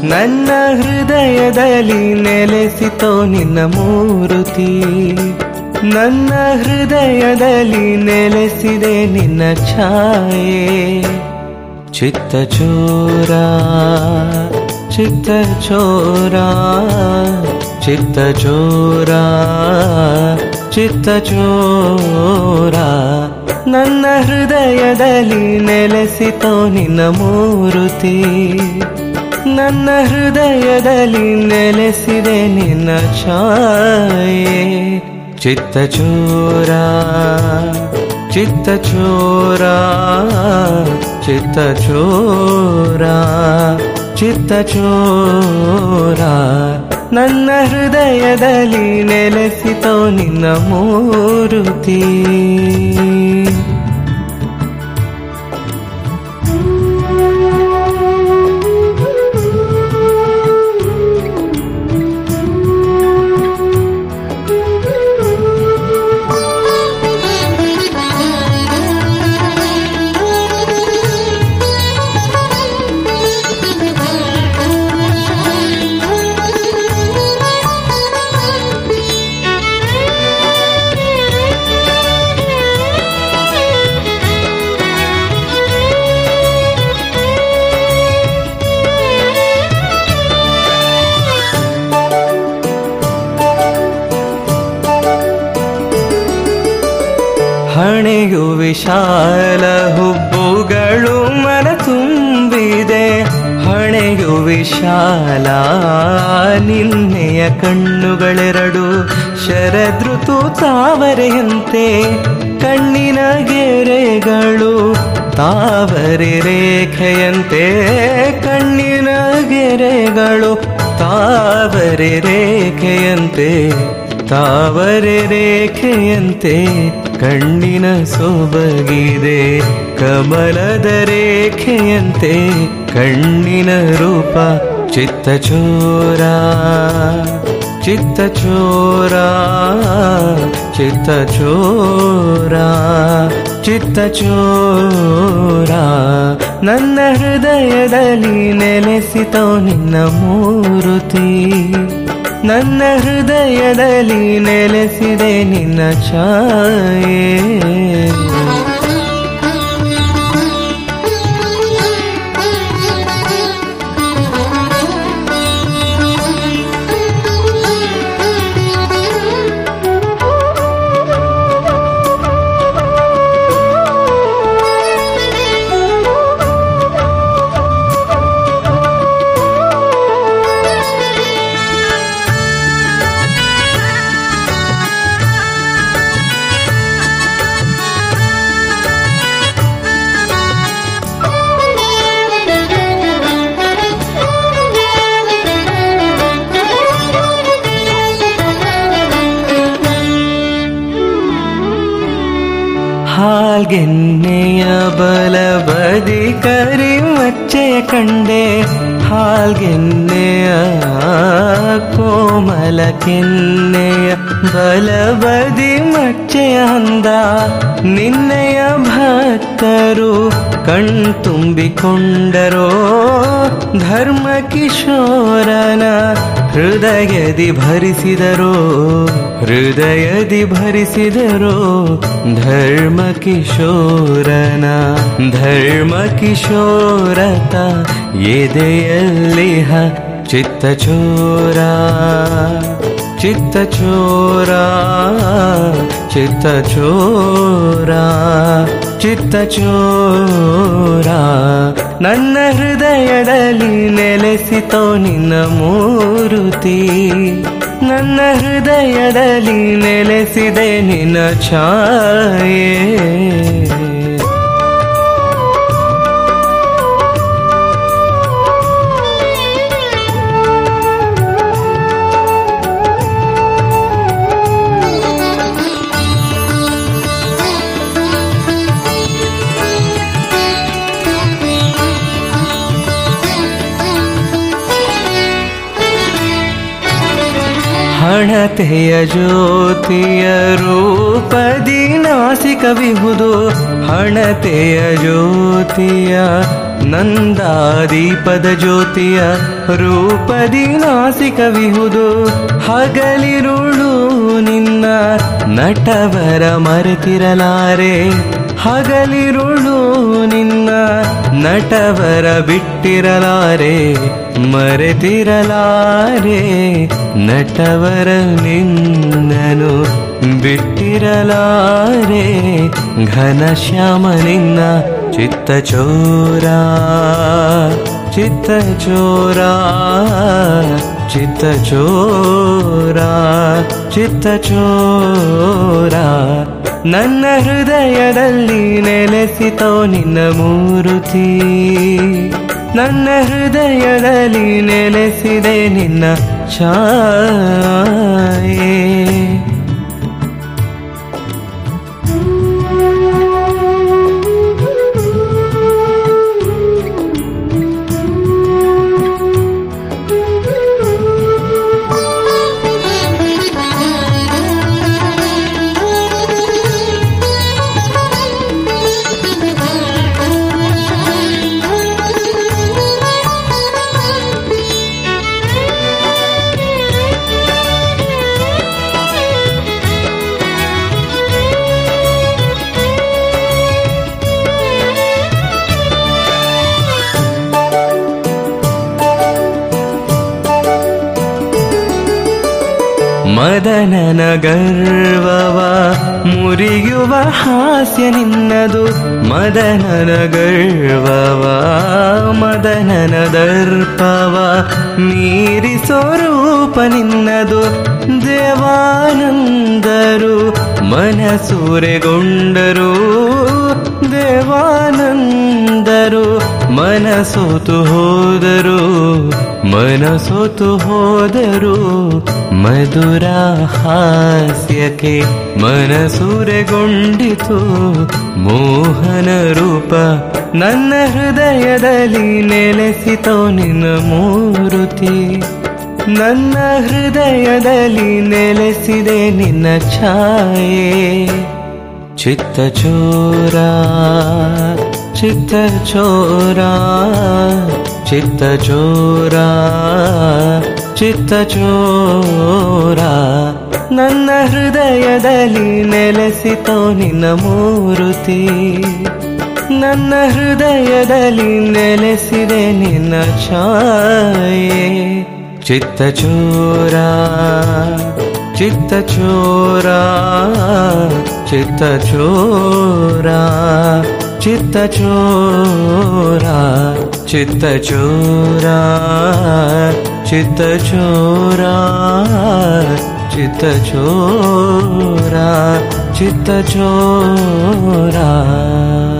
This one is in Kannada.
ನನ್ನ ಹೃದಯದಲ್ಲಿ ನೆಲೆಸಿತೋ ನಿನ್ನ ಮೂರುತಿ ನನ್ನ ಹೃದಯದಲ್ಲಿ ನೆಲೆಸಿದೆ ನಿನ್ನ ಛಾಯೆ ಚಿತ್ತಚೋರ ಚಿತ್ತಚೋರ ಚಿತ್ತಚೋರ ಚಿತ್ತಚೋರ ನನ್ನ ಹೃದಯದಲ್ಲಿ ನೆಲೆಸಿತೋ ನಿನ್ನ ಮೂರುತಿ ನನ್ನ ಹೃದಯದಲ್ಲಿ ನೆಲೆಸಿದೆ ನಿನ್ನ ಛಾಯೆ ಚಿತ್ತಚೋರ ಚಿತ್ತಚೋರ ಚಿತ್ತಚೋರ ಚಿತ್ತಚೋರ ನನ್ನ ಹೃದಯದಲ್ಲಿ ನೆಲೆಸಿತೋ ನಿನ್ನ ಮೂರುತಿ ಹಣೆಯು ವಿಶಾಲ ಹುಬ್ಬುಗಳು ಮನ ತುಂಬಿದೆ ಹಣೆಯು ವಿಶಾಲ ನಿನ್ನೆಯ ಕಣ್ಣುಗಳೆರಡು ಶರದೃತು ತಾವರೆಯಂತೆ ಕಣ್ಣಿನ ಗೆರೆಗಳು ತಾವರೆ ರೇಖೆಯಂತೆ ಕಣ್ಣಿನ ಗೆರೆಗಳು ತಾವರೆ ರೇಖೆಯಂತೆ ತಾವರೆ ರೇಖೆಯಂತೆ ಕಣ್ಣಿನ ಸೊಬಗಿದೆ ಕಮಲದ ರೇಖೆಯಂತೆ ಕಣ್ಣಿನ ರೂಪ ಚಿತ್ತಚೋರ ಚಿತ್ತಚೋರ ಚಿತ್ತಚೋರ ಚಿತ್ತಚೋರ ನನ್ನ ಹೃದಯದಲ್ಲಿ ನೆಲೆಸಿತೋ ನಿನ್ನ ಮೂರುತಿ ನನ್ನ ಹೃದಯದಲ್ಲಿ ನೆಲೆಸಿದೆ ನಿನ್ನ ಛಾಯೆ ಹಾಲ್ಗೆನ್ನೆಯ ಬಲಬದಿ ಕರಿ ಮಚ್ಚೆಯ ಕಂಡೆ ಹಾಲ್ಗೆನ್ನೆಯ ಕೋಮಲ ಕೆನ್ನೆಯ ಬಲಬದಿ ಮಚ್ಚೆಯ ಅಂದ ನಿನ್ನೆಯ ಭಕ್ತರು ಕಣ್ತುಂಬಿಕೊಂಡರೋ ಧರ್ಮ ಕಿಶೋರನ ಹೃದಯದಿ ಭರಿಸಿದರೋ ಹೃದಯದಿ ಭರಿಸಿದರೋ ಧರ್ಮ ಕಿಶೋರನ ಧರ್ಮ ಕಿಶೋರತ ಎದೆಯಲ್ಲಿಹ ಚಿತ್ತಚೋರ ಚಿತ್ತಚೋರ ಚಿತ್ತಚೋರ ಚಿತ್ತಚೋರ ನನ್ನ ಹೃದಯದಲ್ಲಿ ನೆಲೆಸಿತೋ ನಿನ್ನ ಮೂರುತಿ ನನ್ನ ಹೃದಯದಲ್ಲಿ ನೆಲೆಸಿದೆ ನಿನ್ನ ಛಾಯೆ ಹಣತೆಯ ಜ್ಯೋತಿಯ ರೂಪದಿ ನಾಸಿಕವಿಹುದು ಹಣತೆಯ ಜ್ಯೋತಿಯ ನಂದಾದೀಪದ ಜ್ಯೋತಿಯ ರೂಪದಿ ನಾಸಿಕವಿಹುದು ಹಗಲಿರುಳು ನಿನ್ನ ನಟವರ ಮರೆತಿರಲಾರೆ ಹಗಲಿರುಳು ನಿನ್ನ ನಟವರ ಬಿಟ್ಟಿರಲಾರೆ ಮರೆತಿರಲಾರೆ ನಟವರ ನಿನ್ನನು ಬಿಟ್ಟಿರಲಾರೆ ಘನಶ್ಯಾಮ ನಿನ್ನ ಚಿತ್ತ ಚೋರ ಚಿತ್ತ ಚೋರ ಚಿತ್ತ ಚೋರ ಚಿತ್ತ ಚೋರ ನನ್ನ ಹೃದಯದಲ್ಲಿ ನೆಲೆಸಿತೋ ನಿನ್ನ ಮೂರುತಿ ನನ್ನ ಹೃದಯದಲ್ಲಿ ನೆಲೆಸಿದೆ ನಿನ್ನ ಛಾಯೆ ಮದನನ ಗರ್ವವ ಮುರಿಯುವ ಹಾಸ್ಯ ನಿನ್ನದು ಮದನನ ಗರ್ವವ ಮದನನ ದರ್ಪವ ಮೀರಿಸೋ ರೂಪ ನಿನ್ನದು ದೇವಾನಂದರು ಮನಸೂರೆಗೊಂಡರು ದೇವಾನಂದರು ಮನಸೋತು ಹೋದರು ಮನಸೋತು ಹೋದರು ಮಧುರ ಹಾಸ್ಯಕ್ಕೆ ಮನಸೂರೆಗೊಂಡಿತು ಮೋಹನ ರೂಪ ನನ್ನ ಹೃದಯದಲ್ಲಿ ನೆಲೆಸಿತೋ ನಿನ್ನ ಮೂರುತಿ ನನ್ನ ಹೃದಯದಲ್ಲಿ ನೆಲೆಸಿದೆ ನಿನ್ನ ಛಾಯೆ ಚಿತ್ತ ಚೋರ ಚಿತ್ತ ಚೋರ ಚಿತ್ತ ಚೋರ ಚಿತ್ತ ಚೋರ ನನ್ನ ಹೃದಯದಲ್ಲಿ ನೆಲೆಸಿತೋ ನಿನ್ನ ಮೂರುತಿ ನನ್ನ ಹೃದಯದಲ್ಲಿ ನೆಲೆಸಿದೆ ನಿನ್ನ ಛಾಯೆ ಚಿತ್ತ ಚೋರ ಚಿತ್ತ ಚೋರ ಚಿತ್ತ ಚೋರ ಚಿತ್ತ ಚೋರ ಚಿತ್ತ ಚೋರ ಚಿತ್ತ ಚೋರ ಚಿತ್ತ ಚೋರ ಚಿತ್ತ ಚೋರ